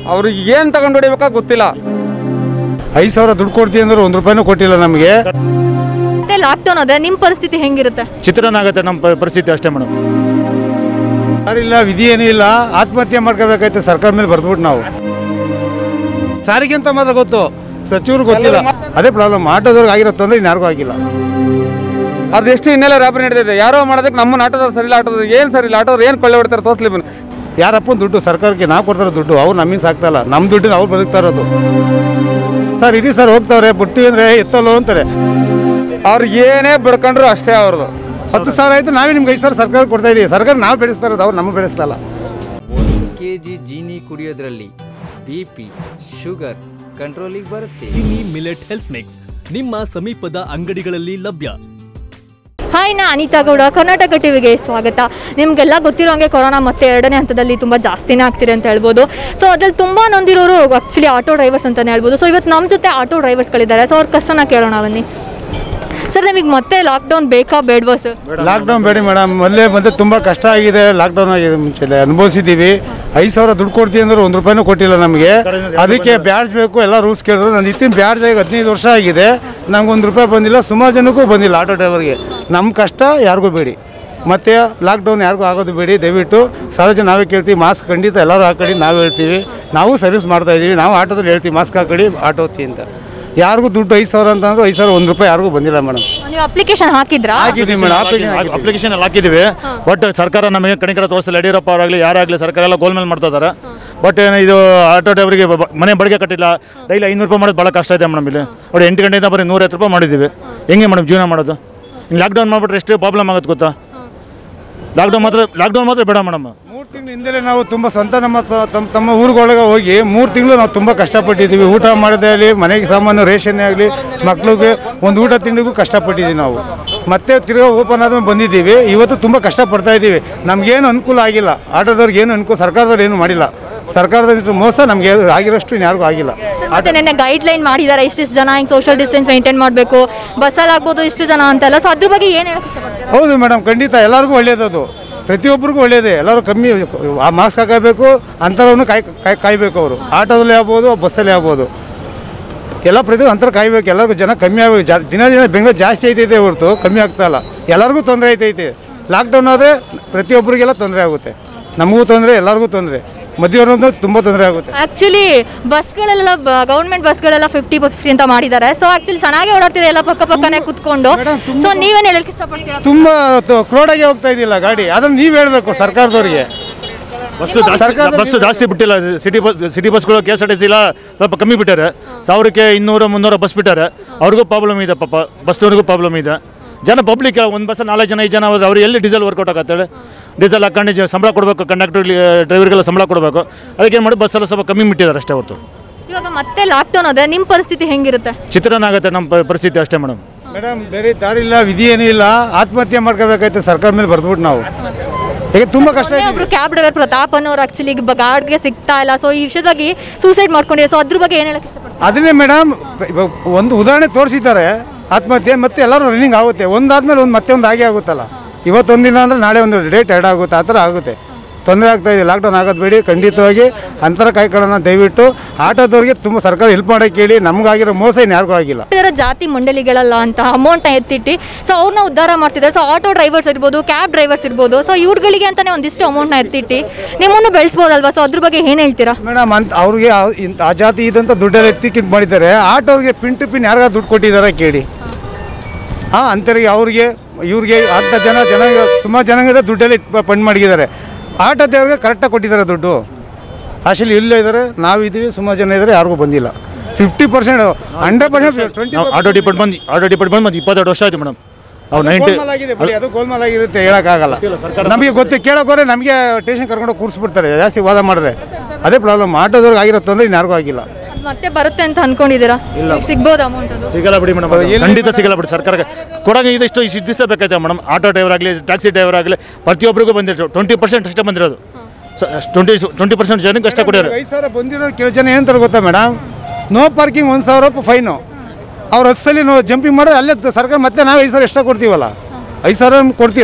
ಅವ್ರಿಗೆ ಏನು ತಗೊಂಡು ಹೊಡಿಬೇಕಾ ಗೊತ್ತಿಲ್ಲ ಐದು ಸಾವಿರ ದುಡ್ಡು ಕೊಡ್ತೀವಿ ಅಂದ್ರೆ ಒಂದು ರೂಪಾಯಿನೂ ಕೊಟ್ಟಿಲ್ಲ ನಮಗೆ ಮತ್ತೆ ಲಾಕ್ಡೌನ್ ಅದೇ ನಿಮ್ಮ ಪರಿಸ್ಥಿತಿ ಹೆಂಗಿರುತ್ತೆ ಚಿತ್ರಣ ಆಗುತ್ತೆ ನಮ್ಮ ಪ- ಪರಿಸ್ಥಿತಿ ಅಷ್ಟೇ ಮೇಡಮ್ ಯಾರಿಲ್ಲ ವಿಧಿ ಏನೂ ಇಲ್ಲ ಆತ್ಮಹತ್ಯೆ ಮಾಡ್ಕೋಬೇಕಾಯ್ತು ಸರ್ಕಾರ ಮೇಲೆ ಬರ್ದ್ಬಿಟ್ಟು ನಾವು ಸಾರಿಗೆ ಅಂತ ಮಾತ್ರ ಗೊತ್ತು ಸಚಿವರು ಗೊತ್ತಿಲ್ಲ ಅದೇ ಪ್ರಾಬ್ಲಮ್ ಆಟೋದವ್ರಿಗೆ ಆಗಿರೋ ತೊಂದರೆ ಇನ್ಯಾರಿಗೂ ಆಗಿಲ್ಲ ಅದು ಎಷ್ಟು ಹಿನ್ನೆಲೆ ರಾಬರಿ ನಡೆದಿದೆ ಯಾರೋ ಮಾಡೋದಕ್ಕೆ ನಮ್ಮ ಆಟೋದವ್ರು ಸರಿ ಇಲ್ಲ ಆಟೋದವ್ರು ಏನು ಸರಿ ಇಲ್ಲ ಆಟೋದವ್ರು ಏನು ಕೊಳ್ಳೆ ಹೊಡ್ತಾರೆ ತೋರಿಸ್ಲಿ ಬನ್ನಿ ಯಾರಪ್ಪನ ದುಡ್ಡು ಸರ್ಕಾರಕ್ಕೆ ನಾವು ಕೊಡ್ತಾರೋ ದುಡ್ಡು ಅವ್ರು ನಮ್ಮಿಂದ ಸಾಕ್ತಾ ಇಲ್ಲ ನಮ್ಮ ದುಡ್ಡಿನ ಅವ್ರು ಬದುಕ್ತಾ ಇರೋದು ಸರ್ ಇರಿ ಸರ್ ಹೋಗ್ತಾವ್ರೆ ಬಿಡ್ತೀವಿ ಅಂದರೆ ಎತ್ತಲ್ಲೋ ಅಂತಾರೆ ಅವ್ರು ಏನೇ ಬಿಡ್ಕೊಂಡ್ರು ಅಷ್ಟೇ ಅವ್ರದ್ದು ಹತ್ತು ಸಾವಿರ ಆಯಿತು ನಾವೇ ನಿಮ್ಗೆ ಐದು ಸಾವಿರ ಸರ್ಕಾರ ಕೊಡ್ತಾ ಇದೀವಿ ಸರ್ಕಾರ ನಾವು ಬೆಳೆಸ್ತಾ ಇರೋದು ಅವ್ರು ನಮಗೆ ಬೆಳೆಸ್ತಾ ಇಲ್ಲ ಒಂದು ಕೆ ಜಿ ಜೀನಿ ಕುಡಿಯೋದ್ರಲ್ಲಿ ಬಿ ಪಿ ಶುಗರ್ ಕಂಟ್ರೋಲಿಗೆ ಬರುತ್ತೆ ಕಿನಿ ಮಿಲೆಟ್ ಹೆಲ್ತ್ ಮಿಕ್ಸ್ ನಿಮ್ಮ ಸಮೀಪದ ಅಂಗಡಿಗಳಲ್ಲಿ ಲಭ್ಯ ಹಾಯ್ ನಾ ಅನಿತಾ ಗೌಡ ಕರ್ನಾಟಕ ಟಿವಿಗೆ ಸ್ವಾಗತ ನಿಮಗೆಲ್ಲ ಗೊತ್ತಿರೋಂಗೆ ಕೊರೋನಾ ಮತ್ತೆ ಎರಡನೇ ಹಂತದಲ್ಲಿ ತುಂಬ ಜಾಸ್ತಿನೇ ಆಗ್ತಿದೆ ಅಂತ ಹೇಳ್ಬೋದು ಸೊ ಅದ್ರಲ್ಲಿ ತುಂಬ ನೊಂದಿರೋರು ಆ್ಯಕ್ಚುಲಿ ಆಟೋ ಡ್ರೈವರ್ಸ್ ಅಂತಲೇ ಹೇಳ್ಬೋದು ಸೊ ಇವತ್ತು ನಮ್ಮ ಜೊತೆ ಆಟೋ ಡ್ರೈವರ್ಸ್ಗಳಿದ್ದಾರೆ ಸೊ ಅವ್ರ ಕಷ್ಟನ ಕೇಳೋಣ ಬನ್ನಿ ಸರ್ ನಿಮಗೆ ಮತ್ತೆ ಲಾಕ್ಡೌನ್ ಬೇಕಾ ಬೇಡವಾ ಸರ್ ಲಾಕ್ಡೌನ್ ಬೇಡಿ ಮೇಡಮ್ ಮೊದಲೇ ಮೊದಲು ತುಂಬ ಕಷ್ಟ ಆಗಿದೆ ಲಾಕ್ಡೌನ್ ಆಗಿದೆ ಮುಂಚೆ ಅನುಭವಿಸಿದ್ದೀವಿ ಐದು ಸಾವಿರ ದುಡ್ಡು ಕೊಡ್ತೀವಿ ಅಂದ್ರೆ ಒಂದು ರೂಪಾಯಿನೂ ಕೊಟ್ಟಿಲ್ಲ ನಮಗೆ ಅದಕ್ಕೆ ಬ್ಯಾಡ್ಜ್ ಬೇಕು ಎಲ್ಲ ರೂಲ್ಸ್ ಕೇಳಿದ್ರು ನಾನು ಇತ್ತಿನ ಬ್ಯಾಡ್ಜ್ ಆಗಿ ಹದಿನೈದು ವರ್ಷ ಆಗಿದೆ ನಂಗೆ ಒಂದು ರೂಪಾಯಿ ಬಂದಿಲ್ಲ ಸುಮಾರು ಜನಕ್ಕೂ ಬಂದಿಲ್ಲ ಆಟೋ ಡ್ರೈವರ್ಗೆ ನಮ್ಮ ಕಷ್ಟ ಯಾರಿಗೂ ಬೇಡಿ ಮತ್ತು ಲಾಕ್ಡೌನ್ ಯಾರಿಗೂ ಆಗೋದು ಬೇಡಿ ದಯವಿಟ್ಟು ಸಾವಿರ ಜನ ನಾವೇ ಕೇಳ್ತೀವಿ ಮಾಸ್ಕ್ ಖಂಡಿತ ಎಲ್ಲರೂ ಹಾಕೊಳ್ಳಿ ನಾವು ಹೇಳ್ತೀವಿ ನಾವು ಸರ್ವಿಸ್ ಮಾಡ್ತಾ ಇದ್ದೀವಿ ನಾವು ಆಟೋದಲ್ಲಿ ಹೇಳ್ತೀವಿ ಮಾಸ್ಕ್ ಹಾಕೊಳ್ಳಿ ಆಟೋ ಹೊತ್ತಿ ಅಂತ ಯಾರಿಗೂ ದುಡ್ಡು ಐದು ಸಾವಿರ ಅಂತಂದ್ರೆ ಐದು ಸಾವಿರ ಒಂದು ರೂಪಾಯಿ ಯಾರಿಗೂ ಬಂದಿಲ್ಲ ಮೇಡಮ್ ನೀವು ಅಪ್ಲಿಕೇಶನ್ ಹಾಕಿದ್ರಾ ಹಾಕಿದ್ದೀವಿ ಮೇಡಮ್ application ಹಾಕಿದ್ದೀವಿ. ಅಪ್ಲಿಕೇಶನ್ ಎಲ್ಲ ಹಾಕಿದ್ದೀವಿ ಬಟ್ ಸರ್ಕಾರ ನಮಗೆ ಕಣಿಕರ ತೋರಿಸಲ್ಲ ಯಡಿಯೂರಪ್ಪ ಅವರಾಗಲಿ ಯಾರಾಗಲಿ ಸರ್ಕಾರ ಎಲ್ಲ ಗೋಲ್ಮೇಲ್ ಮಾಡ್ತಾ ಇದ್ದಾರೆ ಬಟ್ ಇದು ಆಟೋ ಡ್ರೈವರಿಗೆ ಬ- ಮನೆ ಬಾಡಿಗೆ ಕಟ್ಟಿಲ್ಲ ಡೈಲಿ ಐನೂರು ರೂಪಾಯಿ ಮಾಡೋದು ಭಾಳ ಕಷ್ಟ ಇದೆ ಮೇಡಮ್ ಇಲ್ಲಿ ನೋಡಿ ಎಂಟು ಗಂಟೆಯಿಂದ ಬರೀ ನೂರೈವತ್ತು ರೂಪಾಯಿ ಮಾಡಿದ್ದೀವಿ ಹೆಂಗೆ ಮೇಡಮ್ ಜೀವನ ಮಾಡೋದು ಲಾಕ್ಡೌನ್ ಮಾಡಿಬಿಟ್ರೆ ಎಷ್ಟು ಪ್ರಾಬ್ಲಮ್ ಆಗುತ್ತೆ ಗೊತ್ತಾ ಲಾಕ್ಡೌನ್ ಮಾತ್ರ ಲಾಕ್ಡೌನ್ ಮಾತ್ರ ಬೇಡ ಮೇಡಮ್ ಮೂರು ತಿಂಗಳ ಹಿಂದೆಲೇ ನಾವು ತುಂಬ ಸ್ವಂತ ನಮ್ಮ ತ- ತಮ್ಮ ತಮ್ಮ ಊರುಗಳಿಗೆ ಹೋಗಿ ಮೂರು ತಿಂಗಳು ನಾವು ತುಂಬ ಕಷ್ಟಪಟ್ಟಿದ್ದೀವಿ ಊಟ ಮಾಡೋದೇ ಆಗಲಿ ಮನೆಗೆ ಸಾಮಾನು ರೇಷನ್ನೇ ಆಗಲಿ ಮಕ್ಳಿಗೆ ಒಂದು ಊಟ ತಿಂಡಿಗೂ ಕಷ್ಟಪಟ್ಟಿದ್ದೀವಿ ನಾವು ಮತ್ತೆ ತಿರ್ಗಾ ಓಪನ್ ಆದ್ಮೇಲೆ ಬಂದಿದ್ದೀವಿ ಇವತ್ತು ತುಂಬ ಕಷ್ಟಪಡ್ತಾ ಇದ್ದೀವಿ ನಮಗೇನು ಅನುಕೂಲ ಆಗಿಲ್ಲ ಆಟೋದವ್ರಿಗೆ ಏನು ಅನುಕೂಲ ಸರ್ಕಾರದವ್ರು ಏನು ಮಾಡಿಲ್ಲ ಸರ್ಕಾರದ ಮೋಸ ನಮಗೆ ಆಗಿರೋಷ್ಟು ಇನ್ಯಾರಿಗೂ ಆಗಿಲ್ಲ ಮತ್ತೆ ನೆನ್ನೆ ಗೈಡ್ ಲೈನ್ ಮಾಡಿದ್ದಾರೆ ಇಷ್ಟಿಷ್ಟು ಜನ ಹಿಂಗೆ ಸೋಷಿಯಲ್ ಡಿಸ್ಟೆನ್ಸ್ ಮೇಂಟೈನ್ ಮಾಡಬೇಕು ಬಸ್ಸಲ್ಲಿ ಆಗ್ಬೋದು ಇಷ್ಟು ಜನ ಅಂತೆಲ್ಲ ಸೊ ಅದ್ರ ಬಗ್ಗೆ ಏನು ಹೇಳಕ್ಕೆ ಇಷ್ಟಪಡ್ತೀರಾ ಹೌದು ಮೇಡಮ್ ಖಂಡಿತ ಎಲ್ಲರಿಗೂ ಒಳ್ಳೇದದು ಪ್ರತಿಯೊಬ್ಬರಿಗೂ ಒಳ್ಳೇದೇ ಎಲ್ಲರೂ ಕಮ್ಮಿ ಆ ಮಾಸ್ಕ್ ಹಾಕಬೇಕು ಅಂಥರವನ್ನು ಕಾಯ್ ಕಾಯ್ ಕಾಯ್ಬೇಕು ಅವರು ಆಟೋದಲ್ಲಿ ಆಗ್ಬೋದು ಬಸ್ಸಲ್ಲಿ ಆಗ್ಬೋದು ಎಲ್ಲ ಪ್ರತಿ ಅಂತರ ಕಾಯ್ಬೇಕು ಎಲ್ಲರಿಗೂ ಜನ ಕಮ್ಮಿ ಆಗಬೇಕು ಜಾ ದಿನ ದಿನ ಬೆಂಗಳೂರು ಜಾಸ್ತಿ ಐತೈತೆ ಹೊರತು ಕಮ್ಮಿ ಆಗ್ತಾ ಇಲ್ಲ ಎಲ್ಲರಿಗೂ ತೊಂದರೆ ಐತೈತೆ ಲಾಕ್ಡೌನ್ ಆದರೆ ಪ್ರತಿಯೊಬ್ಬರಿಗೆಲ್ಲ ತೊಂದರೆ ಆಗುತ್ತೆ ನಮಗೂ ತೊಂದರೆ ಎಲ್ಲರಿಗೂ ತೊಂದರೆ ಮಧ್ಯವರ್ಗಂದು ತುಂಬ ತೊಂದರೆ ಆಗುತ್ತೆ ಆಕ್ಚುಲಿ ಬಸ್ಗಳೆಲ್ಲ ಗೌರ್ಮೆಂಟ್ ಬಸ್ಗಳೆಲ್ಲ ಫಿಫ್ಟಿ ಫಿಫ್ಟಿ ಅಂತ ಮಾಡಿದ್ದಾರೆ ಸೊ ಆಕ್ಚುಲಿ ಚೆನ್ನಾಗಿ ಓಡಾಡ್ತಿದೆ ಎಲ್ಲ ಪಕ್ಕ ಪಕ್ಕನೆ ಕುತ್ಕೊಂಡು ಸೊ ನೀವೇನು ಹೇಳಕ್ಕೆ ಇಷ್ಟಪಡ್ತೀರಾ ತುಂಬ ಕ್ರೋಡಾಗೆ ಹೋಗ್ತಾ ಇದ್ದಿಲ್ಲ ಗಾಡಿ ಅದನ್ನು ನೀವು ಹೇಳಬೇಕು ಸರ್ಕಾರದವ್ರಿಗೆ ಬಸ್ಸು ಜಾಸ್ತಿ ಸರ್ಕಾರದ ಬಸ್ಸು ಜಾಸ್ತಿ ಬಿಟ್ಟಿಲ್ಲ ಸಿಟಿ ಬಸ್ ಸಿಟಿ ಬಸ್ಗಳು K S R T C ಎಲ್ಲ ಸ್ವಲ್ಪ ಕಮ್ಮಿ ಬಿಟ್ಟಾರೆ ಸಾವಿರಕ್ಕೆ ಇನ್ನೂರು ಮುನ್ನೂರು ಬಸ್ ಬಿಟ್ಟಾರೆ ಅವ್ರಿಗೂ ಪ್ರಾಬ್ಲಮ್ ಇದೆ ಪಾಪ ಬಸ್ನವ್ರಿಗೂ ಪ್ರಾಬ್ಲಮ್ ಇದೆ ಜನ ಪಬ್ಲಿಕ್ ಒಂದು ಬಸ್ ನಾಲ್ಕು ಜನ ಐದು ಜನ ಹೋದ್ರೆ ಅವ್ರು ಎಲ್ಲಿ ಡೀಸೆಲ್ ವರ್ಕೌಟ್ ಆಗತ್ತೇಳಿ ಡೀಸೆಲ್ ಹಾಕೊಂಡು ಜ- ಸಂಬಳ ಕೊಡಬೇಕು ಕಂಡಕ್ಟರ್ ಡ್ರೈವರ್ಗೆಲ್ಲ ಸಂಬಳ ಕೊಡಬೇಕು ಅದಕ್ಕೆ ಏನು ಮಾಡಿ ಬಸ್ಸೆಲ್ಲ ಸ್ವಲ್ಪ ಕಮ್ಮಿ ಬಿಟ್ಟಿದ್ದಾರೆ ಅಷ್ಟೇ ಹೊರತು ಇವಾಗ ಮತ್ತೆ ಲಾಕ್ಡೌನ್ ಅದೇ ನಿಮ್ಮ ಪರಿಸ್ಥಿತಿ ಹೆಂಗಿರುತ್ತೆ ಚಿತ್ರಣ ಆಗುತ್ತೆ ನಮ್ಮ ಪ- ಪರಿಸ್ಥಿತಿ ಅಷ್ಟೇ ಮೇಡಮ್ ಮೇಡಮ್ ಬೇರೆ ದಾರಿ ಇಲ್ಲ ವಿಧಿ ಏನೂ ಇಲ್ಲ ಆತ್ಮಹತ್ಯೆ ಮಾಡ್ಕೋಬೇಕಾಯ್ತು ಸರ್ಕಾರ ಮೇಲೆ ಬರ್ದ್ಬಿಟ್ಟು ನಾವು ಈಗ ತುಂಬ ಕಷ್ಟ ಮೊನ್ನೆ ಒಬ್ರು ಕ್ಯಾಬ್ ಡ್ರೈವರ್ ಪ್ರತಾಪ್ ಅನ್ನೋರು ಆಕ್ಚುಲಿ ಗಾರ್ಡ್ಗೆ ಸಿಗ್ತಾ ಇಲ್ಲ ಸೊ ಈ ವಿಷಯದಾಗಿ ಸೂಸೈಡ್ ಮಾಡ್ಕೊಂಡಿದ್ದಾರೆ ಸೊ ಅದ್ರ ಬಗ್ಗೆ ಏನು ಹೇಳಕ್ಕೆ ಇಷ್ಟಪಡ್ತೀರಾ ಅದನ್ನೇ ಮೇಡಮ್ ಒಂದು ಉದಾಹರಣೆ ತೋರಿಸಿದ್ದಾರೆ ಆತ್ಮಹತ್ಯೆ ಮತ್ತೆ ಎಲ್ಲರೂ ರನ್ನಿಂಗ್ ಆಗುತ್ತೆ ಒಂದಾದ್ಮೇಲೆ ಒಂದು ಮತ್ತೆ ಒಂದು ಆಗೇ ಆಗುತ್ತಲ್ಲ ಇವತ್ತೊಂದಿನ ಅಂದರೆ ನಾಳೆ ಒಂದು ಡೇಟ್ ಎರಡು ಆಗುತ್ತೆ ಆ ಥರ ಆಗುತ್ತೆ ತೊಂದರೆ ಆಗ್ತಾ ಇದೆ ಲಾಕ್ಡೌನ್ ಆಗೋದು ಬೇಡಿ ಖಂಡಿತವಾಗಿ ಅಂತರ ಕಾಯ್ಕೊಳ್ಳೋಣ ದಯವಿಟ್ಟು ಆಟೋದವ್ರಿಗೆ ತುಂಬ ಸರ್ಕಾರ ಹೆಲ್ಪ್ ಮಾಡೋಕ್ಕೆ ಹೇಳಿ ನಮಗಾಗಿರೋ ಮೋಸ ಇನ್ಯಾರಿಗೂ ಆಗಿಲ್ಲ ಇದರ ಜಾತಿ ಮಂಡಳಿಗಳಲ್ಲ ಅಂತ ಅಮೌಂಟ್ನ ಎತ್ತಿಟ್ಟು ಸೊ ಅವ್ರನ್ನ ಉದ್ಧಾರ ಮಾಡ್ತಿದ್ದಾರೆ ಸೊ ಆಟೋ ಡ್ರೈವರ್ಸ್ ಇರ್ಬೋದು ಕ್ಯಾಬ್ ಡ್ರೈವರ್ಸ್ ಇರ್ಬೋದು ಸೊ ಇವ್ರುಗಳಿಗೆ ಅಂತಾನೆ ಒಂದಿಷ್ಟು ಅಮೌಂಟ್ನ ಎತ್ತಿಟ್ಟು ನಿಮ್ಮನ್ನು ಬೆಳೆಸ್ಬೋದಲ್ವಾ ಸೊ ಅದ್ರ ಬಗ್ಗೆ ಏನು ಹೇಳ್ತೀರಾ ಮೇಡಮ್ ಅಂತ ಅವ್ರಿಗೆ ಆ- ಇಂಥ ಆ ಜಾತಿ ಇದಂತ ದುಡ್ಡೆಲ್ಲ ಎತ್ತಿಕ್ಕಿಂತ ಮಾಡಿದ್ದಾರೆ ಆಟೋಗೆ ಪಿನ್ ಟು ಪಿನ್ ಯಾರಿಗಾರು ದುಡ್ಡು ಕೊಟ್ಟಿದ್ದಾರೆ ಕೇಳಿ ಹಾಂ ಅಂಥವ್ರಿಗೆ ಅವ್ರಿಗೆ ಇವ್ರಿಗೆ ಅಂಥ ಜನ ಜನ ಸುಮಾರು ಜನಾಂಗದ ದುಡ್ಡೆಲ್ಲ ಫಂಡ್ ಮಾಡಿದ್ದಾರೆ ಆಟೋದವ್ರಿಗೆ ಕರೆಕ್ಟಾಗಿ ಕೊಟ್ಟಿದ್ದಾರೆ ದುಡ್ಡು ಆಶಲ್ಲಿ ಇಲ್ಲೇ ಇದ್ದಾರೆ ನಾವಿದ್ದೀವಿ ಸುಮಾರು ಜನ ಇದ್ದಾರೆ ಯಾರಿಗೂ ಬಂದಿಲ್ಲ fifty percent hundred percent twenty ನಾವು ಆಟೋ ಡಿಪಾರ್ಟ್ಮೆಂಟ್ ಆಟೋ ಡಿಪಾರ್ಟ್ಮೆಂಟ್ ಬಂದು ಇಪ್ಪತ್ತೆರಡು ವರ್ಷ ಆಯ್ತು ಮೇಡಮ್ ನಾವು ನೈಂಟಿ ಗೋಲ್ಮಾಲ್ ಆಗಿದೆ ಬಿಡಿ, ಅದು ಗೋಲ್ಮಾಲ್ ಆಗಿರುತ್ತೆ ಹೇಳೋಕ್ಕಾಗಲ್ಲ ನಮಗೆ ಗೊತ್ತು ಕೇಳೋಕೋರೆ ನಮಗೆ ಟೇಷನ್ ಕರ್ಕೊಂಡು ಕೂರಿಸ್ಬಿಡ್ತಾರೆ ಜಾಸ್ತಿ ವಾದ ಮಾಡಿದ್ರೆ ಅದೇ ಪ್ರಾಬ್ಲಮ್ ಆಟೋದವ್ರಿಗೆ ಆಗಿರೋ ತೊಂದರೆ ಇನ್ಯಾರಿಗೂ ಆಗಿಲ್ಲ ಅದ್ ಮತ್ತೆ ಬರುತ್ತೆ ಅಂತ ಅನ್ಕೊಂಡಿದ್ದೀರಾ ಈಗ ಸಿಗ್ಬೋದು ಅಮೌಂಟ್ ಅದು ಸಿಗಲ್ಲ ಬಿಡಿ ಮೇಡಮ್ ಖಂಡಿತ ಸಿಗಲ್ಲ ಬಿಡಿ ಸರ್ಕಾರಕ್ಕೆ ಕೊಡಂಗೆ ಇದಿಷ್ಟು ಇಷ್ಟು ದಿವಸ ಬೇಕಾಯ್ತು ಮೇಡಮ್ ಆಟೋ ಡ್ರೈವರ್ ಆಗಲಿ ಟ್ಯಾಕ್ಸಿ ಡ್ರೈವರ್ ಆಗಲಿ ಪ್ರತಿಯೊಬ್ಬರಿಗೂ ಬಂದಿತ್ತು ಟ್ವೆಂಟಿ ಪರ್ಸೆಂಟ್ ಅಷ್ಟೇ ಬಂದಿರೋದು ಟ್ವೆಂಟಿ ಟ್ವೆಂಟಿ ಪರ್ಸೆಂಟ್ ಜನಕ್ಕೆ ಅಷ್ಟೇ ಕೊಡ್ಯಾರ ಐದು ಸಾವಿರ ಬಂದಿರೋ ಕೆಲವು ಜನ ಏನಂತಾರೆ ಗೊತ್ತಾ ಮೇಡಮ್ ನೋ ಪಾರ್ಕಿಂಗ್ ಒಂದು ಸಾವಿರ ರೂಪಾಯಿ ಫೈನು ಅವ್ರು ಹತ್ತು ಸಲ ನೋ ಜಂಪಿಂಗ್ ಮಾಡಿದ್ರೆ ಅಲ್ಲೇ ಸರ್ಕಾರ ಮತ್ತೆ ನಾವು ಐದು ಸಾವಿರ ಎಕ್ಸ್ಟ್ರಾ ಕೊಡ್ತೀವಲ್ಲ ಐದು ಸಾವಿರ ಕೊಡ್ತೀರಾ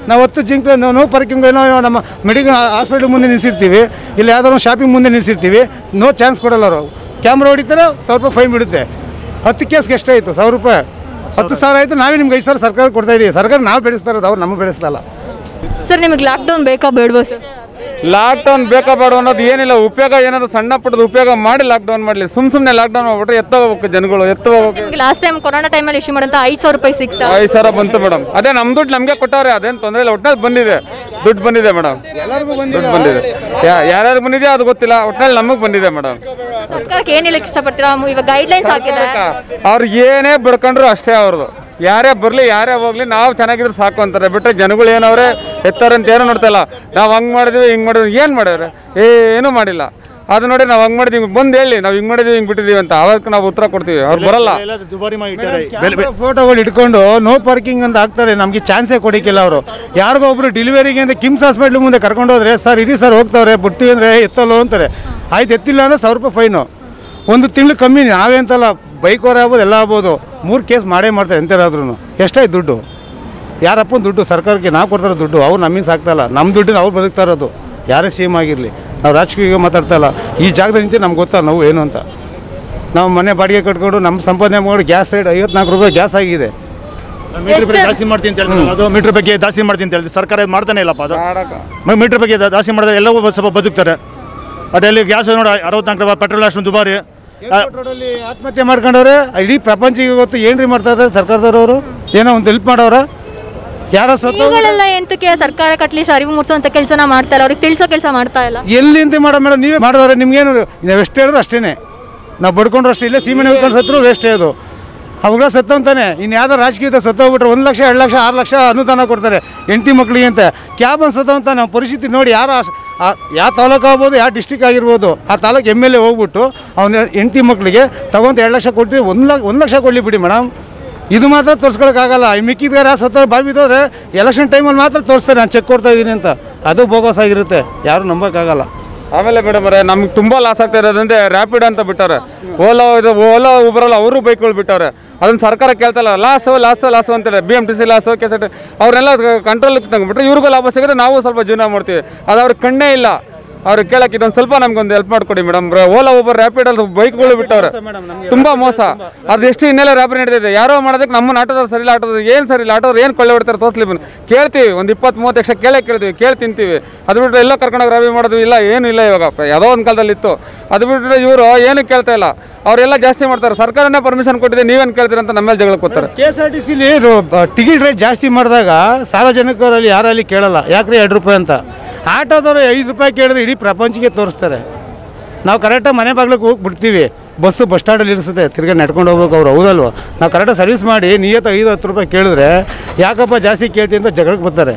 ನಾವು ಹತ್ತು ಜಿಂಕ್ ನೋ ಪಾರ್ಕಿಂಗ್ ಏನೋ ನಮ್ಮ ಮೆಡಿಕಲ್ ಹಾಸ್ಪಿಟ್ಲ್ ಮುಂದೆ ನಿಲ್ಸಿರ್ತೀವಿ ಇಲ್ಲಿ ಯಾವ್ದಾದ್ರು ಶಾಪಿಂಗ್ ಮುಂದೆ ನಿಲ್ಸಿರ್ತೀವಿ ನೋ ಚಾನ್ಸ್ ಕೊಡಲ್ಲ ಅವರು ಕ್ಯಾಮ್ರಾ ಹೊಡಿತಾರೆ ಸಾವಿರ ರೂಪಾಯಿ ಫೈನ್ ಬಿಡುತ್ತೆ ಹತ್ತು ಕೇಸ್ಗೆ ಎಷ್ಟಾಯಿತು ಸಾವಿರ ರೂಪಾಯಿ ಹತ್ತು ಸಾವಿರ ಆಯಿತು ನಾವೇ ನಿಮ್ಗೆ ಐದು ಸಾವಿರ ಸರ್ಕಾರ ಕೊಡ್ತಾ ಇದೀವಿ ಸರ್ಕಾರ ನಾವು ಬೆಳೆಸ್ತಾ ಇರೋದು ಅವ್ರು ನಮಗೆ ಬೆಳೆಸ್ದಲ್ಲ ಸರ್ ನಿಮಗೆ ಲಾಕ್ಡೌನ್ ಬೇಕಾ ಬೇಡವಾ ಸರ್ ಲಾಕ್ಡೌನ್ ಬೇಕಾ ಬೇಡ ಅನ್ನೋದು ಏನಿಲ್ಲ ಉಪಯೋಗ ಏನಾದ್ರು ಸಣ್ಣ ಪುಟ್ಟದ ಉಪಯೋಗ ಮಾಡಿ ಲಾಕ್ಡೌನ್ ಮಾಡಲಿ ಸುಮ್ ಸುಮ್ಮನೆ ಲಾಕ್ಡೌನ್ ಮಾಡ್ಬಿಟ್ರೆ ಎತ್ತ ಹೋಗ್ಬೇಕು ಜನಗಳು ಎತ್ತ ಹೋಗ್ಬೇಕು ನಿಮ್ಗೆ ಲಾಸ್ಟ್ ಟೈಮ್ ಕೊರೋನಾ ಟೈಮಲ್ಲಿ ಇಶ್ಯೂ ಮಾಡಂತ ಐದು ಸಾವಿರ ರೂಪಾಯಿ ಸಿಗ್ತಾ ಐದು ಸಾವಿರ ಬಂತು ಮೇಡಮ್ ಅದೇ ನಮ್ಮ ದುಡ್ಡು ನಮಗೆ ಕೊಟ್ಟವ್ರೆ ಅದೇನು ತೊಂದರೆ ಇಲ್ಲ ಒಟ್ನಲ್ಲಿ ಬಂದಿದೆ ದುಡ್ಡು ಬಂದಿದೆ ಮೇಡಮ್ ದುಡ್ಡು ಬಂದಿದೆ ಯಾ- ಯಾರ್ಯಾರು ಬಂದಿದೆ ಅದು ಗೊತ್ತಿಲ್ಲ ಒಟ್ನಲ್ಲಿ ನಮಗೆ ಬಂದಿದೆ ಮೇಡಮ್ ಸರ್ಕಾರಕ್ಕೆ ಏನು ಹೇಳಕ್ಕೆ ಇಷ್ಟಪಡ್ತೀರಾ ಇವಾಗ ಗೈಡ್ಲೈನ್ಸ್ ಹಾಕಿದೆ ಅವ್ರಿಗೆ ಏನೇ ಬಿಡ್ಕೊಂಡ್ರು ಅಷ್ಟೇ ಅವ್ರದ್ದು ಯಾರೇ ಬರಲಿ ಯಾರೇ ಹೋಗ್ಲಿ ನಾವು ಚೆನ್ನಾಗಿದ್ರೆ ಸಾಕು ಅಂತಾರೆ ಬಿಟ್ಟರೆ ಜನಗಳು ಏನವ್ರೆ ಎತ್ತಾರೆ ಅಂತ ಏನೂ ನೋಡ್ತಾ ಇಲ್ಲ ನಾವು ಹಂಗೆ ಮಾಡಿದ್ವಿ ಹಿಂಗೆ ಮಾಡಿದ್ವಿ ಏನು ಮಾಡ್ಯಾರೆ ಏನೂ ಮಾಡಿಲ್ಲ ಅದು ನೋಡಿ ನಾವು ಹಂಗೆ ಮಾಡಿದ್ವಿ ಬಂದು ಹೇಳಿ ನಾವು ಹಿಂಗೆ ಮಾಡಿದ್ವಿ ಹಿಂಗೆ ಬಿಟ್ಟಿದ್ದೀವಿ ಅಂತ ಅವಾಗ ನಾವು ಉತ್ತರ ಕೊಡ್ತೀವಿ ಅವ್ರು ಬರಲ್ಲ ದುಬಾರಿ ಮಾಡಿ ಇಟ್ಟಾರೆ ಬೆಲೆ ಬೆಲೆ- ಫೋಟೋಗಳು ಇಟ್ಕೊಂಡು ನೋ ಪಾರ್ಕಿಂಗ್ ಅಂತ ಹಾಕ್ತಾರೆ ನಮಗೆ ಚಾನ್ಸೇ ಕೊಡಿಕ್ಕಿಲ್ಲ ಅವರು ಯಾರಿಗೋ ಒಬ್ರು ಡೆಲಿವರಿಗೆ ಅಂತ ಕಿಮ್ಸ್ ಹಾಸ್ಪಿಟ್ಲ್ ಮುಂದೆ ಕರ್ಕೊಂಡು ಹೋದ್ರೆ ಸರ್ ಇರಿ ಸರ್ ಹೋಗ್ತಾವ್ರೆ ಬಿಡ್ತೀವಿ ಅಂದರೆ ಎತ್ತಲ್ಲೋ ಅಂತಾರೆ ಆಯ್ತು ಎತ್ತಿಲ್ಲ ಅಂದ್ರೆ ಸಾವಿರ ರೂಪಾಯಿ ಫೈನು ಒಂದು ತಿಂಗಳು ಕಮ್ಮಿ ನಾವೇ ಅಂತಲ್ಲ ಬೈಕ್ ಅವ್ರು ಆಗ್ಬೋದು ಎಲ್ಲ ಆಗ್ಬೋದು ಮೂರು ಕೇಸ್ ಮಾಡೇ ಮಾಡ್ತಾರೆ ಎಂತಾರಾದ್ರೂ ಎಷ್ಟಾಯ್ತು ದುಡ್ಡು ಯಾರಪ್ಪನ ದುಡ್ಡು ಸರ್ಕಾರಕ್ಕೆ ನಾವು ಕೊಡ್ತಾರೋ ದುಡ್ಡು ಅವ್ರು ನಮ್ಮಿಂದ ಸಾಕ್ತಾಯಿಲ್ಲ ನಮ್ಮ ದುಡ್ಡಿನ ಅವ್ರು ಬದುಕ್ತಾ ಇರೋದು ಯಾರೇ ಸಿ ಎಮ್ ಆಗಿರಲಿ ನಾವು ರಾಜಕೀಯ ಮಾತಾಡ್ತಾ ಇಲ್ಲ ಈ ಜಾಗದಲ್ಲಿ ನಿಂತು ನಮ್ಗೆ ಗೊತ್ತಾ ನಾವು ಏನು ಅಂತ ನಾವು ಮನೆ ಬಾಡಿಗೆ ಕಟ್ಕೊಂಡು ನಮ್ಮ ಸಂಪಾದನೆ ಮಾಡಿ ಗ್ಯಾಸ್ ರೇಟ್ ಐವತ್ನಾಲ್ಕು ರೂಪಾಯಿ ಗ್ಯಾಸ್ ಆಗಿದೆ ಮೀಟರ್ ಬಗ್ಗೆ ಜಾಸ್ತಿ ಮಾಡ್ತೀನಿ ಅಂತ ಹೇಳ್ತಾರೆ ಅದು ಮೀಟರ್ ಬಗ್ಗೆ ಜಾಸ್ತಿ ಮಾಡ್ತೀನಿ ಅಂತ ಹೇಳ್ತೀವಿ ಸರ್ಕಾರ ಇದು ಮಾಡ್ತಾನೆ ಇಲ್ಲಪ್ಪ ಅದು ಮ- ಮೀಟರ್ ಬಗ್ಗೆ ಜಾ- ಜಾಸ್ತಿ ಮಾಡಿದ್ರೆ ಎಲ್ಲವೂ ಬ- ಸ್ವಲ್ಪ ಬದುಕ್ತಾರೆ ಅದರಲ್ಲಿ ಗ್ಯಾಸ್ ನೋಡಿ ಅರವತ್ನಾಲ್ಕು ರೂಪಾಯಿ ಪೆಟ್ರೋಲ್ ಅಷ್ಟು ದುಬಾರಿ ಆ, ರೋಡಲ್ಲಿ ಆತ್ಮಹತ್ಯೆ ಮಾಡ್ಕೊಂಡವ್ರೆ ಇಡೀ ಪ್ರಪಂಚಿಗೆ ಗೊತ್ತು ಏನ್ರಿ ಮಾಡ್ತಾ ಇದ್ದಾರೆ ಸರ್ಕಾರದವರು ಏನೋ ಒಂದು ಹೆಲ್ಪ್ ಮಾಡೋರ ಯಾರೋ ಸತ್ತು ಇವುಗಳೆಲ್ಲ ಎಂತಕ್ಕೆ ಸರ್ಕಾರಕ್ಕೆ ಅಟ್ಲೀಸ್ಟ್ ಅರಿವು ಮೂಡಿಸೋಂಥ ಕೆಲಸನ ಮಾಡ್ತಾ ಇಲ್ಲ ಅವ್ರಿಗೆ ತಿಳಿಸೋ ಕೆಲಸ ಮಾಡ್ತಾ ಇಲ್ಲ ಎಲ್ಲಿಂದ ಮಾಡೋ ಮೇಡಮ್ ನೀವೇ ಮಾಡಿದವ್ರೆ ನಿಮ್ಗೇನು ನೀವು ಎಷ್ಟು ಹೇಳಿದ್ರು ಅಷ್ಟೇ ನಾವು ಬಡ್ಕೊಂಡ್ರು ಅಷ್ಟೇ ಇಲ್ಲೇ ಸೀಮೆಣ್ಣೆ ಹೋಗ್ಕೊಂಡು ಸತ್ರು ವೇಸ್ಟೇ ಅದು ಅವುಗಳ ಸತ್ತಂತಾನೆ ಇನ್ನು ಯಾವ್ದೋ ರಾಜಕೀಯದ ಸತ್ತೋಗ್ಬಿಟ್ರೆ ಒಂದು ಲಕ್ಷ ಎರಡು ಲಕ್ಷ ಆರು ಲಕ್ಷ ಅನುದಾನ ಕೊಡ್ತಾರೆ ಹೆಂಡತಿ ಮಕ್ಳಿಗೆ ಅಂತ ಕ್ಯಾಬ್ ಒಂದು ಸತ್ತವಂತ ನಾವು ಪರಿಸ್ಥಿತಿ ನೋಡಿ ಯಾರು ಆ- ಆ- ಯಾವ ತಾಲೂಕು ಆಗ್ಬೋದು ಯಾವ ಡಿಸ್ಟಿಕ್ ಆಗಿರ್ಬೋದು ಆ ತಾಲೂಕು ಎಮ್ ಎಲ್ ಎ ಹೋಗ್ಬಿಟ್ಟು ಅವನ ಹೆಂಡತಿ ಮಕ್ಳಿಗೆ ತಗೊಂತ ಎರಡು ಲಕ್ಷ ಕೊಟ್ಟು ಒಂದು ಲಕ್ಷ ಒಂದು ಲಕ್ಷ ಕೊಡಲಿ ಬಿಡಿ ಮೇಡಮ್ ಇದು ಮಾತ್ರ ತೋರಿಸ್ಕೊಳಕ್ಕಾಗಲ್ಲ ಈ ಮಿಕ್ಕಿದ್ಗಾರ ಸತ್ತ ಬಾವಿದವ್ರೆ ಎಲೆಕ್ಷನ್ ಟೈಮಲ್ಲಿ ಮಾತ್ರ ತೋರಿಸ್ತಾರೆ ನಾನು ಚೆಕ್ ಕೊಡ್ತಾ ಇದ್ದೀನಿ ಅಂತ ಅದು ಬೋಗಸ್ ಆಗಿರುತ್ತೆ ಯಾರು ನಂಬೋಕ್ಕಾಗಲ್ಲ ಆಮೇಲೆ ಮೇಡಮ್ ಅವರೇ ನಮ್ಗೆ ತುಂಬಾ ಲಾಸ್ ಆಗ್ತಾ ಇರೋದಂದ್ರೆ ರ್ಯಾಪಿಡ್ ಅಂತ ಬಿಟ್ಟಾರೆ ಓಲಾ ಇದು ಓಲಾ ಊಬರಲ್ಲ ಅವರು ಬೈಕ್ಗಳು ಬಿಟ್ಟವ್ರೆ ಅದನ್ನ ಸರ್ಕಾರ ಕೇಳ್ತಲ್ಲ ಲಾಸು ಲಾಸು ಲಾಸು ಅಂತಾರೆ B M T C loss ಕೆಸೆಟ್ ಅವ್ರನ್ನೆಲ್ಲ ಕಂಟ್ರೋಲ್ ತಂದ್ಬಿಟ್ರೆ ಇವ್ರಿಗೂ ಲಾಭ ಸಿಗುತ್ತೆ ನಾವು ಸ್ವಲ್ಪ ಜೀವನ ಮಾಡ್ತೀವಿ ಅದು ಅವ್ರಿಗೆ ಕಣ್ಣೇ ಇಲ್ಲ ಅವ್ರಿಗೆ ಕೇಳಕ್ಕೆ ಇದೊಂದು ಸ್ವಲ್ಪ ನಮ್ಗೊಂದು ಹೆಲ್ಪ್ ಮಾಡ್ಕೊಡಿ ಮೇಡಮ್ ಓಲಾ ಊಬರ್ ರ್ಯಾಪಿಡ್ ಅಲ್ಲಿ ಬೈಕ್ಗಳು ಬಿಟ್ಟವ್ರೆ ತುಂಬಾ ಮೋಸ ಅದು ಎಷ್ಟು ಹಿನ್ನೆಲೆ ರ್ಯಾಪಿಡ್ ನಡೆದಿದೆ ಯಾರೋ ಮಾಡೋದಕ್ಕೆ ನಮ್ಮ ಆಟೋದವ್ರು ಸರಿ ಇಲ್ಲ ಆಟೋದು ಏನು ಸರಿ ಇಲ್ಲ ಆಟೋರು ಏನು ಕೊಳ್ಳೆ ಹೊಡ್ತಾರೆ ತೋರಿಸ್ಲಿ ಬನ್ನಿ ಕೇಳ್ತೀವಿ ಒಂದು ಇಪ್ಪತ್ತು ಮೂವತ್ತು ಲಕ್ಷ ಕೇಳೇ ಕೇಳ್ತೀವಿ ಕೇಳಿ ತಿಂತೀವಿ ಅದು ಬಿಟ್ಟರೆ ಎಲ್ಲೋ ಕರ್ಕೊಂಡೋಗಿ ರವಿ ಮಾಡೋದು ಇಲ್ಲ ಏನು ಇಲ್ಲ ಇವಾಗ ಯಾವುದೋ ಒಂದು ಕಾಲದಲ್ಲಿ ಇತ್ತು ಅದು ಬಿಟ್ಟರೆ ಇವರು ಏನು ಕೇಳ್ತಾ ಇಲ್ಲ ಅವರೆಲ್ಲ ಜಾಸ್ತಿ ಮಾಡ್ತಾರೆ ಸರ್ಕಾರನೇ ಪರ್ಮಿಷನ್ ಕೊಟ್ಟಿದೆ ನೀವೇನು ಕೇಳ್ತೀರ ಅಂತ ನಮ್ಮ ಮೇಲೆ ಜಗಳ ಕೂತಾರೆ ಕೆ ಎಸ್ ಆರ್ ಟಿ ಸಿಲಿ ಟಿಕೆಟ್ ರೇಟ್ ಜಾಸ್ತಿ ಮಾಡಿದಾಗ ಸಾರ್ವಜನಿಕರಲ್ಲಿ ಯಾರಲ್ಲಿ ಕೇಳಲ್ಲ ಯಾಕ್ರಿ ಎರಡು ರೂಪಾಯಿ ಅಂತ ಆಟೋದವರು ಐದು ರೂಪಾಯಿ ಕೇಳಿದ್ರೆ ಇಡೀ ಪ್ರಪಂಚಕ್ಕೆ ತೋರಿಸ್ತಾರೆ ನಾವು ಕರೆಕ್ಟಾಗಿ ಮನೆ ಬಾಗ್ಲಿಗೆ ಹೋಗಿ ಬಿಡ್ತೀವಿ ಬಸ್ಸು ಬಸ್ ಸ್ಟ್ಯಾಂಡಲ್ಲಿ ಇರಿಸುತ್ತೆ ತಿರ್ಗಿ ನಡ್ಕೊಂಡು ಹೋಗ್ಬೇಕು ಅವ್ರು ಹೌದಲ್ವ ನಾವು ಕರೆಕ್ಟಾಗಿ ಸರ್ವಿಸ್ ಮಾಡಿ ನಿಯತ್ತ ಐದು ಹತ್ತು ರೂಪಾಯಿ ಕೇಳಿದ್ರೆ ಯಾಕಪ್ಪ ಜಾಸ್ತಿ ಕೇಳ್ತೀನಿ ಅಂತ ಜಗಳಕ್ಕೆ ಬರ್ತಾರೆ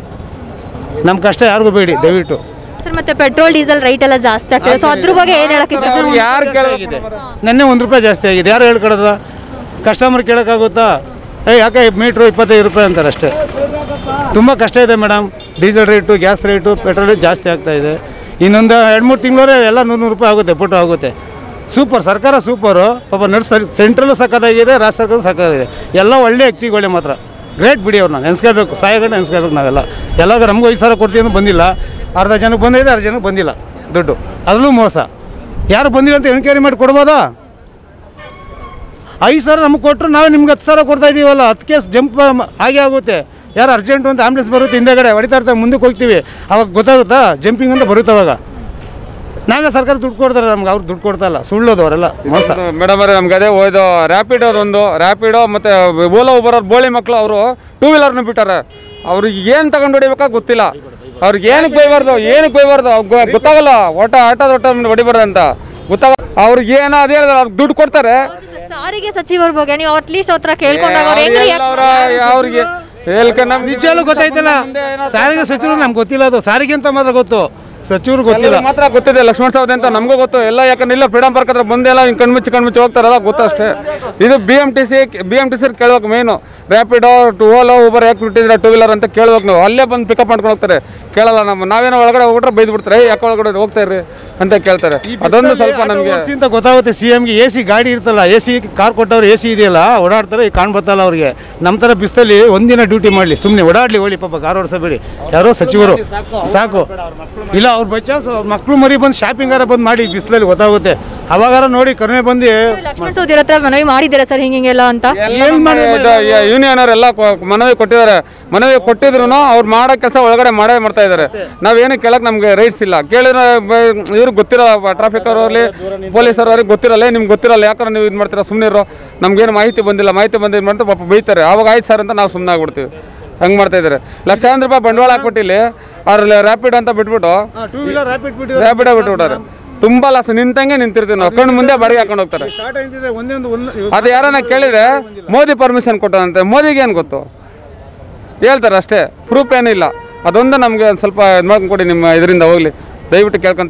ನಮ್ಮ ಕಷ್ಟ ಯಾರಿಗೂ ಬೇಡಿ ದಯವಿಟ್ಟು ಸರ್ ಮತ್ತೆ ಪೆಟ್ರೋಲ್ ಡೀಸೆಲ್ ರೈಟ್ ಎಲ್ಲ ಜಾಸ್ತಿ ಆಗ್ತಿದೆ ಸೊ ಅದ್ರ ಬಗ್ಗೆ ಏನು ಹೇಳಕ್ಕೆ ಇಷ್ಟ ಯಾರು ಕೇಳಿದೆ ನೆನ್ನೆ ಒಂದು ರೂಪಾಯಿ ಜಾಸ್ತಿ ಆಗಿದೆ ಯಾರು ಹೇಳ್ಕೊಡೋದ ಕಸ್ಟಮರ್ ಕೇಳೋಕ್ಕಾಗುತ್ತಾ ಏ ಯಾಕೆ ಮೀಟ್ರು ಇಪ್ಪತ್ತೈದು ರೂಪಾಯಿ ಅಂತಾರೆ ಅಷ್ಟೇ ತುಂಬ ಕಷ್ಟ ಇದೆ madam diesel rate gas rate petrol rate ಜಾಸ್ತಿ ಆಗ್ತಾ ಇದೆ ಇನ್ನೊಂದು ಎರಡು ಮೂರು ತಿಂಗಳವರೆ ಎಲ್ಲ ನೂರು ನೂರು ರೂಪಾಯಿ ಆಗುತ್ತೆ ಪುಟ್ಟು ಆಗುತ್ತೆ ಸೂಪರ್ ಸರ್ಕಾರ ಸೂಪರು ಪಾಪ ನಡ್ಸ್ ಸೆಂಟ್ರಲ್ಲೂ ಸಕ್ಕತ್ತಾಗಿದೆ ರಾಜ್ಯ ಸರ್ಕಾರ ಸಕ್ಕತ್ತಾಗಿದೆ ಎಲ್ಲ ಒಳ್ಳೆ ವ್ಯಕ್ತಿಗಳೇ ಮಾತ್ರ ಗ್ರೇಟ್ ಬಿಡಿ ಅವ್ರನ್ನ ನೆನೆಸ್ಕೋಬೇಕು ಸಾಯಗಂಟ ನೆನೆಸ್ಕೋಬೇಕು ನಾವೆಲ್ಲ ಎಲ್ಲಾದ್ರೂ ನಮಗೂ ಐದು ಸಾವಿರ ಕೊಡ್ತೀವಿ ಅಂತ ಬಂದಿಲ್ಲ ಅರ್ಧ ಜನಕ್ಕೆ ಬಂದಿದೆ ಅರ್ಧ ಜನಕ್ಕೆ ಬಂದಿಲ್ಲ ದುಡ್ಡು ಅದರಲ್ಲೂ ಮೋಸ ಯಾರು ಬಂದಿಲ್ಲ ಅಂತ ಎನ್ಕ್ವೈರಿ ಮಾಡಿ ಕೊಡ್ಬೋದಾ ಐದು ಸಾವಿರ ನಮಗೆ ಕೊಟ್ಟರು ನಾವು ನಿಮ್ಗೆ ಹತ್ತು ಸಾವಿರ ಕೊಡ್ತಾ ಇದೀವಲ್ಲ ಹತ್ತು ಕೇಸ್ ಜಂಪ್ ಹಾಗೆ ಆಗುತ್ತೆ ಯಾರು ಅರ್ಜೆಂಟು ಅಂತ ಆಂಬ್ಲೆನ್ಸ್ ಬರುತ್ತೆ ಹಿಂದೆಗಡೆ ಹೊಡಿತಾ ಇರ್ತಾರೆ ಮುಂದಕ್ಕೆ ಹೋಗ್ತೀವಿ ಅವಾಗ ಗೊತ್ತಾಗುತ್ತಾ ಜಂಪಿಂಗ್ ಅಂತ ಬರುತ್ತೆ ಅವಾಗ ನಾವೇ ಸರ್ಕಾರ ದುಡ್ಡು ಕೊಡ್ತಾರೆ ನಮ್ಗೆ ಅವ್ರು ದುಡ್ಡು ಕೊಡ್ತಾ ಇಲ್ಲ ಸುಳ್ಳೋದು ಅವರೆಲ್ಲ ಮೋಸ ಮೇಡಮ್ ಅವರೇ ನಮ್ಗೆ ಅದೇ ಹೋಯ್ದು ರ್ಯಾಪಿಡ್ ಅದೊಂದು ರ್ಯಾಪಿಡೋ ಮತ್ತೆ ಓಲಾ ಉಬರ್ ಅವ್ರು ಬೋಳಿ ಮಕ್ಕಳು ಅವರು ಟೂ ವೀಲರ್ನ ಬಿಟ್ಟಾರೆ ಅವ್ರಿಗೆ ಏನು ತಗೊಂಡು ಹೊಡಿಬೇಕಾ ಗೊತ್ತಿಲ್ಲ ಅವ್ರಿಗೆ ಏನಕ್ಕೆ ಬೈಬಾರ್ದು ಏನಕ್ಕೆ ಬೈಬಾರ್ದು ಅವ್ಗ್ ಗೊ- ಗೊತ್ತಾಗಲ್ಲ ಒಟ್ಟ ಆಟೋದ ಒಟ್ಟ ಹೊಡಿಬಾರ್ದು ಅಂತ ಗೊತ್ತಾಗ ಅವ್ರಿಗೆ ಏನೋ ಅದೇ ಹೇಳಿದ್ರೆ ಅವ್ರಿಗೆ ದುಡ್ಡು ಕೊಡ್ತಾರೆ ಸಾರಿಗೆ ಸಚಿವರ ಬಗ್ಗೆ ನೀವು ಅಟ್ಲೀಸ್ಟ್ ಅವ್ರ ಹತ್ರ ಕೇಳ್ಕೊಂಡಾಗ ಅವ್ರು ಹೆಂಗ್ react ಅವ್ರ ಅವ್ರಿಗೆ ಹೇಳ್ಕ ನಮ್ ನಿಜವಾಗ್ಲೂ ಗೊತ್ತಾಯ್ತಲ್ಲ ಸಾರಿಗೆ ಸಚಿವರು ನಮ್ಗೆ ಗೊತ್ತಿಲ್ಲ ಅದು ಸಾರಿಗೆ ಅಂತ ಮಾತ್ರ ಗೊತ್ತು ಸಚಿವರು ಗೊತ್ತಿಲ್ಲ ಎಲ್ಲರಿಗೂ ಮಾತ್ರ ಗೊತ್ತಿದೆ ಲಕ್ಷ್ಮಣ ಸವದಿ ಅಂತ ನಮಗೂ ಗೊತ್ತು ಎಲ್ಲ ಯಾಕಂದ್ರೆ ಇಲ್ಲ ಫ್ರೀಡಮ್ ಪಾರ್ಕ್ ಹತ್ರ ಬಂದೆಲ್ಲ ಹಿಂಗೆ ಕಣ್ಮುಚ್ಚಿ ಕಣ್ಮುಚ್ಚಿ ಹೋಗ್ತಾರಲ್ಲ ಗೊತ್ತು ಅಷ್ಟೇ ಇದು B M T C B M T C ಕೇಳ್ಬೇಕು ಮೇನು ರ್ಯಾಪಿಡೋ ಟು ಓಲೋ ಊಬರ್ ಯಾಕೆ ಬಿಟ್ಟಿದ್ರೆ ಟೂ ವೀಲರ್ ಅಂತ ಕೇಳ್ಬೇಕು ನಾವು ಅಲ್ಲೇ ಬಂದು ಪಿಕಪ್ ಮಾಡ್ಕೊಂಡು ಹೋಗ್ತಾರೆ ಕೇಳಲ್ಲ ನಮ್ಮ ನಾವೇನೋ ಒಳಗಡೆ ಹೋಗ್ಬಿಟ್ರೆ ಬೈದು ಬಿಡ್ತಾರೆ "ಏ, ಯಾಕೆ ಒಳಗಡೆ ಹೋಗ್ತಾ ಇರ್ರಿ ಅಂತ ಕೇಳ್ತಾರೆ ಅದೊಂದು ಸ್ವಲ್ಪ ನಮಗೆ ಅಂತ ಗೊತ್ತಾಗುತ್ತೆ ಸಿ ಎಮ್ಗೆ ಎ ಸಿ ಗಾಡಿ ಇರ್ತಲ್ಲ ಎ ಸಿ ಕಾರ್ ಕೊಟ್ಟವ್ರು ಎ ಸಿ ಇದೆಯಲ್ಲ ಓಡಾಡ್ತಾರೆ ಈಗ ಕಾಣ್ಬತ್ತಲ್ಲ ಅವ್ರಿಗೆ ನಮ್ಮ ಥರ ಬಿಸ್ತಲ್ಲಿ ಒಂದಿನ ಡ್ಯೂಟಿ ಮಾಡಲಿ ಸುಮ್ಮನೆ ಓಡಾಡ್ಲಿ ಹೋಳಿ ಪಾಪ ಕಾರ್ ಓಡಿಸಬೇಡಿ ಯಾರೋ ಸಚಿವರು ಸಾಕು ಇಲ್ಲ ಅವ್ರ ಬಚ್ಚ ಮಕ್ಕಳು ಮರಿ ಬಂದು ಶಾಪಿಂಗಾರ ಬಂದು ಮಾಡಿ ಬಿಸಿಲಲ್ಲಿ ಗೊತ್ತಾಗುತ್ತೆ ಅವಾಗಾರ ನೋಡಿ ಕರುಣೆ ಬಂದು ಲಕ್ಷ್ಮಣ್ ಸೌದಿ ಹತ್ರ ಮನವಿ ಮಾಡಿದ್ದೀರಾ ಸರ್ ಹಿಂಗಿಂಗೆಲ್ಲ ಅಂತ ಏನ್ ಮಾಡಿದ್ರು? ಯೂನಿಯನ್ ಅವರೆಲ್ಲ ಮನವಿ ಕೊಟ್ಟಿದ್ದಾರೆ ಮನವಿ ಕೊಟ್ಟಿದ್ರು ಅವ್ರು ಮಾಡೋ ಕೆಲಸ ಒಳಗಡೆ ಮಾಡೇ ಮಾಡ್ತಾ ಇದ್ದಾರೆ ನಾವೇನು ಕೇಳಕ್ ನಮ್ಗೆ ರೈಟ್ಸ್ ಇಲ್ಲ ಕೇಳಿದ್ರೆ ಇವ್ರಿಗೆ ಗೊತ್ತಿರೋ ಟ್ರಾಫಿಕ್ ಅವರಲ್ಲಿ ಪೊಲೀಸರು ಅವ್ರಿಗೆ ಗೊತ್ತಿರಲ್ಲ ನಿಮ್ಗೆ ಗೊತ್ತಿರಲ್ಲ ಯಾಕಂದ್ರೆ ನೀವು ಇದು ಮಾಡ್ತೀರಾ ಸುಮ್ಮನೆ ಇರೋ ನಮ್ಗೇನು ಮಾಹಿತಿ ಬಂದಿಲ್ಲ ಮಾಹಿತಿ ಬಂದಿದ್ದು ಮಾಡ್ತಾ ಪಾಪ ಬೈತಾರೆ ಅವಾಗ ಆಯ್ತು ಸರ್ ಅಂತ ನಾವು ಸುಮ್ಮನೆ ಆಗ್ಬಿಡ್ತೀವಿ ಹಂಗೆ ಮಾಡ್ತಾ ಇದ್ದಾರೆ ಲಕ್ಷಾಂತರ ರೂಪಾಯಿ ಬಂಡವಾಳ ಹಾಕ್ಬಿಟ್ಟಿಲ್ಲಿ ಅವ್ರಲ್ಲಿ ರ್ಯಾಪಿಡ್ ಅಂತ ಬಿಟ್ಬಿಟ್ಟು ಟೂ ವೀಲರ್ ರ್ಯಾಪಿಡ್ ರ್ಯಾಪಿಡ್ ಬಿಟ್ಬಿಟ್ಟಾರೆ ತುಂಬಾ ಲಾಸ್ ನಿಂತಂಗೆ ನಿಂತಿರ್ತೀವಿ ನಾವು ಕಣ್ಣು ಮುಂದೆ ಬಾಡಿಗೆ ಹಾಕೊಂಡು ಹೋಗ್ತಾರೆ ಸ್ಟಾರ್ಟ್ ಆಯ್ತಿದೆ ಒಂದೇ ಒಂದು ಒಂದು ಅದು ಯಾರನ್ನ ಕೇಳಿದ್ರೆ ಮೋದಿ ಪರ್ಮಿಷನ್ ಕೊಟ್ಟದಂತೆ ಮೋದಿಗೆ ಏನು ಗೊತ್ತು ಹೇಳ್ತಾರೆ ಅಷ್ಟೇ ಪ್ರೂಫ್ ಏನಿಲ್ಲ ಅದೊಂದು ನಮಗೆ ಒಂದು ಸ್ವಲ್ಪ ಇದು ಮಾಡ್ಕೊಂಡು ಕೊಡಿ ನಿಮ್ಮ ಇದರಿಂದ ಹೋಗ್ಲಿ ದಯವಿಟ್ಟು ಕೇಳ್ಕೊಂತ